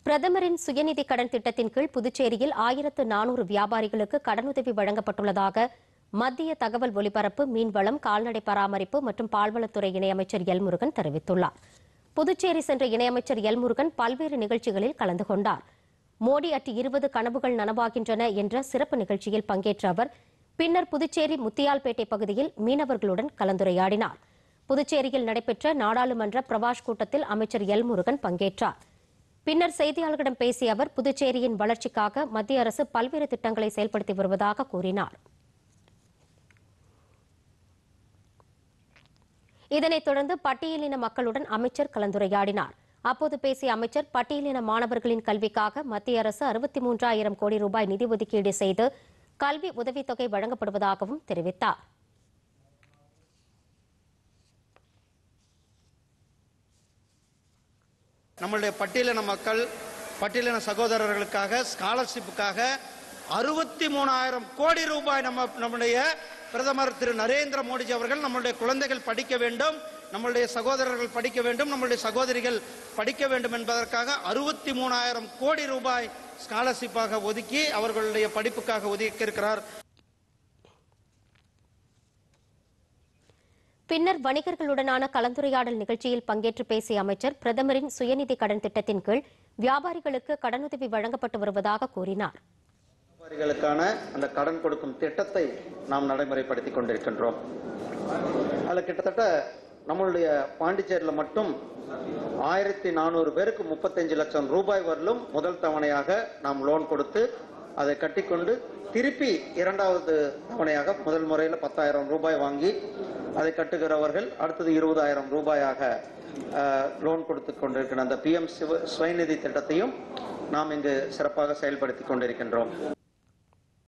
பிரதமரின் சுயநிதி கடன் திட்டத்தின் கீழ் புதுச்சேரியில் ஆயிரத்து நானூறு வியாபாரிகளுக்கு கடனுதவி வழங்கப்பட்டுள்ளதாக மத்திய தகவல் ஒலிபரப்பு மீன்வளம் கால்நடை பராமரிப்பு மற்றும் பால்வளத்துறை இணையமைச்சர் எல் முருகன் தெரிவித்துள்ளார் புதுச்சேரி சென்ற இணையமைச்சர் எல் முருகன் பல்வேறு நிகழ்ச்சிகளில் கலந்து கொண்டார் மோடி அட்டு இருபது கனவுகள் நனவாகின்றன என்ற சிறப்பு நிகழ்ச்சியில் பங்கேற்ற அவர் பின்னர் புதுச்சேரி முத்தியால்பேட்டை பகுதியில் மீனவர்களுடன் கலந்துரையாடினார் புதுச்சேரியில் நடைபெற்ற நாடாளுமன்ற பிரவாஷ் கூட்டத்தில் அமைச்சர் எல் முருகன் பங்கேற்றார் பின்னர் செய்தியாளர்களிடம் பேசிய அவர் புதுச்சேரியின் வளர்ச்சிக்காக மத்திய அரசு பல்வேறு திட்டங்களை செயல்படுத்தி வருவதாக கூறினார் இதனைத் தொடர்ந்து பட்டியலின மக்களுடன் அமைச்சர் கலந்துரையாடினார் அப்போது பேசிய அமைச்சர் பட்டியலின மாணவர்களின் கல்விக்காக மத்திய அரசு அறுபத்தி மூன்றாயிரம் கோடி ரூபாய் நிதி ஒதுக்கீடு செய்து கல்வி உதவித்தொகை வழங்கப்படுவதாகவும் தெரிவித்தார் நம்மளுடைய பட்டியலின மக்கள் பட்டியலின சகோதரர்களுக்காக ஸ்காலர்ஷிப்புக்காக அறுபத்தி மூணாயிரம் கோடி ரூபாய் நம்ம நம்முடைய பிரதமர் திரு நரேந்திர மோடிஜி அவர்கள் நம்மளுடைய குழந்தைகள் படிக்க வேண்டும் நம்மளுடைய சகோதரர்கள் படிக்க வேண்டும் நம்மளுடைய சகோதரிகள் படிக்க வேண்டும் என்பதற்காக அறுபத்தி மூணாயிரம் கோடி ரூபாய் ஸ்காலர்ஷிப்பாக ஒதுக்கி அவர்களுடைய படிப்புக்காக ஒதுக்கி இருக்கிறார் பின்னர் வணிகர்களுடனான கலந்துரையாடல் நிகழ்ச்சியில் பங்கேற்று பேசிய அமைச்சர் பிரதமரின் சுயநிதி கடன் திட்டத்தின் கீழ் வியாபாரிகளுக்கு கடனுதவி வழங்கப்பட்டு வருவதாக கூறினார் வியாபாரிகளுக்கான அந்த கடன் கொடுக்கும் திட்டத்தை நாம் நடைமுறைப்படுத்தி கொண்டிருக்கின்றோம் அதில் கிட்டத்தட்ட நம்மளுடைய பாண்டிச்சேரியில் மட்டும் ஆயிரத்தி நானூறு பேருக்கு முப்பத்தஞ்சு லட்சம் ரூபாய் வரலும் முதல் தவணையாக நாம் லோன் கொடுத்து அதை கட்டிக்கொண்டு திருப்பி இரண்டாவது தவணையாக முதல் முறையில் பத்தாயிரம் ரூபாய் வாங்கி அதை கட்டுகிறவர்கள் அடுத்தது இருபதாயிரம் ரூபாயாக அஹ், லோன் கொடுத்து கொண்டிருக்கிற அந்த பிஎம் சுயநிதி திட்டத்தையும் நாம் இங்கு சிறப்பாக செயல்படுத்தி கொண்டிருக்கின்றோம்